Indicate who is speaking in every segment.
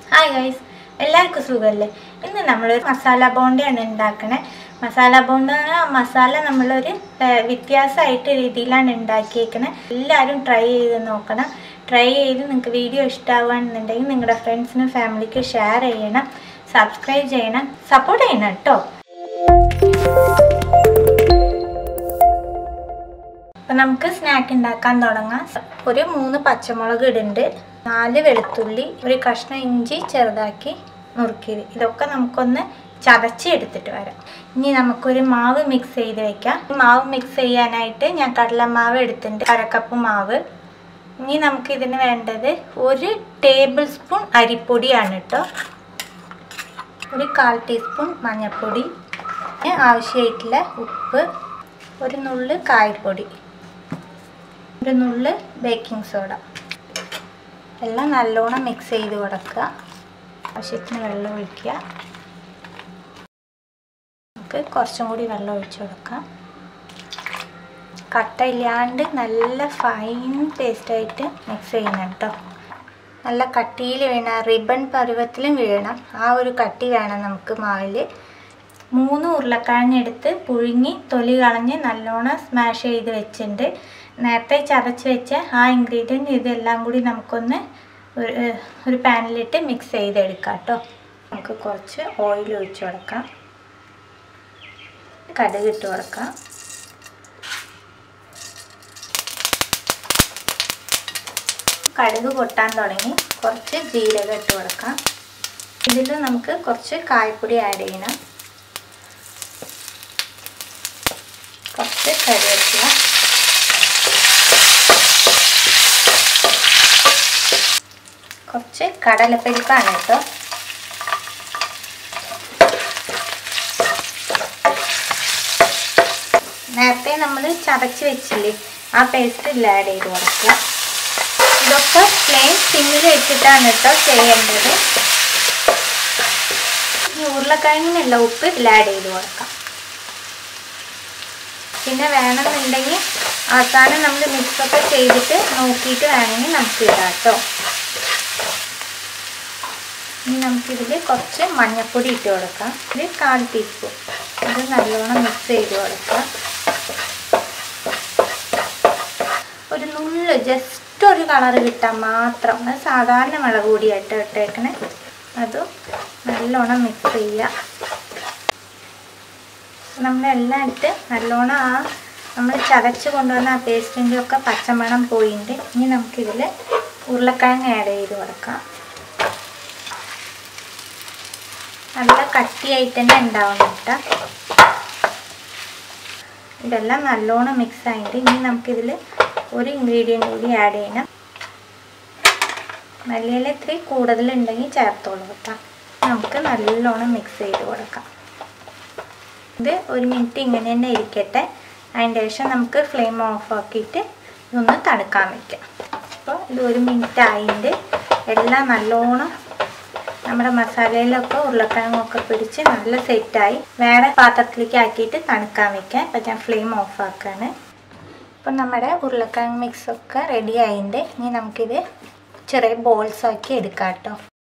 Speaker 1: hi guys എല്ലാവർക്കും സുഖമല്ലേ ഇന്ന് നമ്മളൊരു മസാല ബോണ്ടയാണ് ഉണ്ടാക്കണേ മസാല ബോണ്ട മസാല നമ്മളൊരു ഏർ, വ്യത്യാസമായിട്ട് രീതിയിലാണ് ഉണ്ടാക്കിയേക്കണേ എല്ലാവരും ട്രൈ ചെയ്ത് നോക്കണം ട്രൈ ചെയ്ത് നിങ്ങൾക്ക് വീഡിയോ ഇഷ്ടമാവുകയാണെന്നുണ്ടെങ്കിൽ നിങ്ങളുടെ ഫ്രണ്ട്സിനും ഫാമിലിക്ക് ഷെയർ ചെയ്യണം സബ്സ്ക്രൈബ് ചെയ്യണം സപ്പോർട്ട് ചെയ്യണം കേട്ടോ അപ്പം നമുക്ക് സ്നാക്ക് ഉണ്ടാക്കാൻ തുടങ്ങാം ഒരു മൂന്ന് പച്ചമുളക് ഇടുന്നുണ്ട് നാല് വെളുത്തുള്ളി ഒരു കഷ്ണം ഇഞ്ചി ചെറുതാക്കി നുറുക്കിയത് ഇതൊക്കെ നമുക്കൊന്ന് ചതച്ച് എടുത്തിട്ട് വരാം ഇനി നമുക്കൊരു മാവ് മിക്സ് ചെയ്ത് വെക്കാം മാവ് മിക്സ് ചെയ്യാനായിട്ട് ഞാൻ കടലമാവ് എടുത്തിട്ടുണ്ട് അരക്കപ്പ് മാവ് ഇനി നമുക്ക് ഇതിന് വേണ്ടത് ഒരു ടേബിൾ സ്പൂൺ അരിപ്പൊടിയാണ് കേട്ടോ ഒരു കാൽ ടീസ്പൂൺ മഞ്ഞൾപ്പൊടി പിന്നെ ആവശ്യമായിട്ടുള്ള ഉപ്പ് ഒരു നുള്ള് കായപ്പൊടി ഒരു നുള്ള് ബേക്കിംഗ് സോഡ എല്ലാം നല്ലോണം മിക്സ് ചെയ്ത് കൊടുക്കുക ആവശ്യത്തിന് വെള്ളം ഒഴിക്കുക നമുക്ക് കുറച്ചും കൂടി വെള്ളം ഒഴിച്ച് കൊടുക്കാം കട്ട ഇല്ലാണ്ട് നല്ല ഫൈൻ പേസ്റ്റായിട്ട് മിക്സ് ചെയ്യണം കേട്ടോ നല്ല കട്ടിയിൽ വീണ റിബൺ പരുവത്തിലും വീഴണം ആ ഒരു കട്ടി വേണം നമുക്ക് മാവിൽ മൂന്ന് ഉരുളക്കിഴഞ്ഞെടുത്ത് പുഴുങ്ങി തൊലി കളഞ്ഞ് നല്ലോണം സ്മാഷ് ചെയ്ത് വെച്ചിട്ടുണ്ട് നേരത്തെ ചതച്ച് വെച്ച ആ ഇൻഗ്രീഡിയൻറ്റ് ഇതെല്ലാം കൂടി നമുക്കൊന്ന് ഒരു ഒരു പാനിലിട്ട് മിക്സ് ചെയ്തെടുക്കാം കേട്ടോ നമുക്ക് കുറച്ച് ഓയിൽ ഒഴിച്ച് കൊടുക്കാം കടുക് ഇട്ട് കൊടുക്കാം കടുക് പൊട്ടാൻ തുടങ്ങി കുറച്ച് ജീരകം ഇട്ട് കൊടുക്കാം ഇതിൽ നമുക്ക് കുറച്ച് കായപ്പൊടി ആഡ് ചെയ്യണം കുറച്ച് കറിവേപ്പില കുറച്ച് കടലപ്പരിപ്പാണ് കേട്ടോ നേരത്തെ നമ്മൾ ചതച്ച് വെച്ചില്ലേ ആ പേസ്റ്റ് ഇതിൽ ആഡ് ചെയ്ത് കൊടുക്കുക ഇതൊക്കെ പ്ലെയിൻ സിമ്മിൽ വെച്ചിട്ടാണ് കേട്ടോ ചെയ്യേണ്ടത് ഈ ഉരുളക്കിഴങ്ങിനുള്ള ഉപ്പ് ഇതിൽ ആഡ് ചെയ്ത് കൊടുക്കാം പിന്നെ വേണമെന്നുണ്ടെങ്കിൽ അവസാനം നമ്മൾ മിക്സൊക്കെ ചെയ്തിട്ട് നോക്കിയിട്ട് വേണമെങ്കിൽ നമുക്ക് ഇടാം കേട്ടോ ഇനി നമുക്കിതിൽ കുറച്ച് മഞ്ഞൾപ്പൊടി ഇട്ട് കൊടുക്കാം ഇത് കാൽ ടീസ്പൂൺ ഇത് നല്ലോണം മിക്സ് ചെയ്ത് കൊടുക്കാം ഒരു നുള്ള് ജസ്റ്റ് ഒരു കളർ കിട്ടാൻ മാത്രം അത് സാധാരണ മുളക് പൊടിയായിട്ട് ഇട്ടേക്കണേ അതും നല്ലോണം മിക്സ് ചെയ്യുക നമ്മളെല്ലാം ഇട്ട് നല്ലോണം ആ നമ്മൾ ചതച്ച് കൊണ്ടുവന്ന ആ പേസ്റ്റിൻ്റെ ഒക്കെ പച്ചമണം പോയിട്ടുണ്ട് ഇനി നമുക്കിതിൽ ഉരുളക്കിഴങ്ങ് ആഡ് ചെയ്ത് കൊടുക്കാം നല്ല കട്ടിയായിട്ട് തന്നെ ഉണ്ടാവണം കേട്ടോ ഇതെല്ലാം നല്ലോണം മിക്സ് ആയിട്ട് ഇനി നമുക്കിതിൽ ഒരു ഇൻഗ്രീഡിയൻ്റ് കൂടി ആഡ് ചെയ്യണം മല്ലിയില ഇത്തിരി കൂടുതലുണ്ടെങ്കിൽ ചേർത്തോളൂ കേട്ടോ നമുക്ക് നല്ലോണം മിക്സ് ചെയ്ത് കൊടുക്കാം ഇത് ഒരു മിനിറ്റ് ഇങ്ങനെ തന്നെ ഇരിക്കട്ടെ അതിൻ്റെ ശേഷം നമുക്ക് ഫ്ലെയിം ഓഫ് ആക്കിയിട്ട് ഇതൊന്ന് തണുക്കാൻ വയ്ക്കാം അപ്പോൾ ഇത് ഒരു മിനിറ്റ് ആയിട്ട് എല്ലാം നല്ലോണം നമ്മുടെ മസാലയിലൊക്കെ ഉരുളക്കിഴങ്ങൊക്കെ പിടിച്ച് നല്ല സെറ്റായി വേറെ പാത്രത്തിലേക്ക് ആക്കിയിട്ട് തണുക്കാൻ വെക്കാം അപ്പം ഞാൻ ഫ്ലെയിം ഓഫ് ആക്കാണ് അപ്പം നമ്മുടെ ഉരുളക്കിഴങ്ങ് മിക്സൊക്കെ റെഡി ആയിട്ടുണ്ട് ഇനി നമുക്കിത് ചെറിയ ബോൾസ് ആക്കി എടുക്കാം കേട്ടോ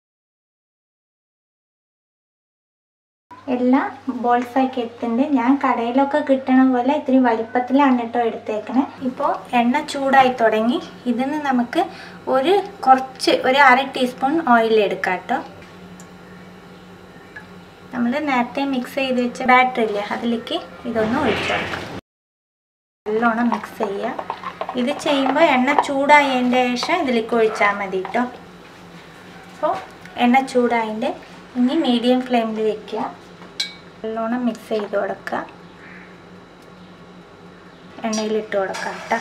Speaker 1: എല്ലാം ബോൾസ് ആക്കി എടുത്തിട്ടുണ്ട് ഞാൻ കടയിലൊക്കെ കിട്ടണ പോലെ ഇത്തിരി വലിപ്പത്തിലാണ് കേട്ടോ എടുത്തേക്കണേ ഇപ്പോൾ എണ്ണ ചൂടായി തുടങ്ങി ഇതിന് നമുക്ക് ഒരു കുറച്ച് ഒരു അര ടീസ്പൂൺ ഓയിൽ എടുക്കാം കേട്ടോ നമ്മൾ നേരത്തെ മിക്സ് ചെയ്ത് വെച്ച ബാറ്ററി ഇല്ലേ അതിലേക്ക് ഇതൊന്ന് ഒഴിച്ചു കൊടുക്കാം നല്ലോണം മിക്സ് ചെയ്യുക ഇത് ചെയ്യുമ്പോൾ എണ്ണ ചൂടായതിൻ്റെ ശേഷം ഇതിലേക്ക് ഒഴിച്ചാൽ മതി കേട്ടോ അപ്പോൾ എണ്ണ ചൂടായതിൻ്റെ ഇനി മീഡിയം ഫ്ലെയിമിൽ വെക്കുക നല്ലോണം മിക്സ് ചെയ്ത് കൊടുക്കുക എണ്ണയിലിട്ട് കൊടുക്കാം കേട്ടോ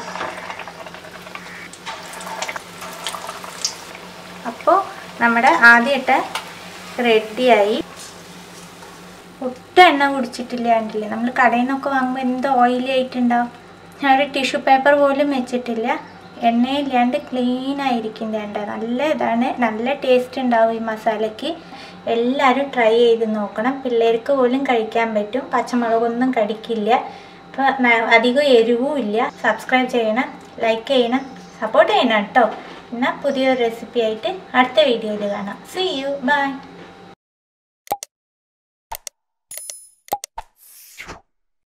Speaker 1: അപ്പോൾ നമ്മുടെ ആദ്യമായിട്ട് റെഡിയായി ഒട്ടും എണ്ണ കുടിച്ചിട്ടില്ല കണ്ടില്ലേ നമ്മൾ കടയിൽ നിന്നൊക്കെ വാങ്ങുമ്പോൾ എന്ത് ഓയിലി ആയിട്ടുണ്ടാവും ഞാൻ ഒരു ടിഷ്യൂ പേപ്പർ പോലും വെച്ചിട്ടില്ല എണ്ണയില്ലാണ്ട് ക്ലീൻ ആയിരിക്കും വേണ്ട നല്ല ഇതാണ് നല്ല ടേസ്റ്റ് ഉണ്ടാവും ഈ മസാലയ്ക്ക് എല്ലാവരും ട്രൈ ചെയ്ത് നോക്കണം പിള്ളേർക്ക് പോലും കഴിക്കാൻ പറ്റും പച്ചമുളകൊന്നും കടിക്കില്ല അപ്പോൾ അധികം എരിവും ഇല്ല സബ്സ്ക്രൈബ് ചെയ്യണം ലൈക്ക് ചെയ്യണം സപ്പോർട്ട് ചെയ്യണം കേട്ടോ എന്നാൽ പുതിയൊരു റെസിപ്പി ആയിട്ട് അടുത്ത വീഡിയോയിൽ കാണാം സി യു ബൈ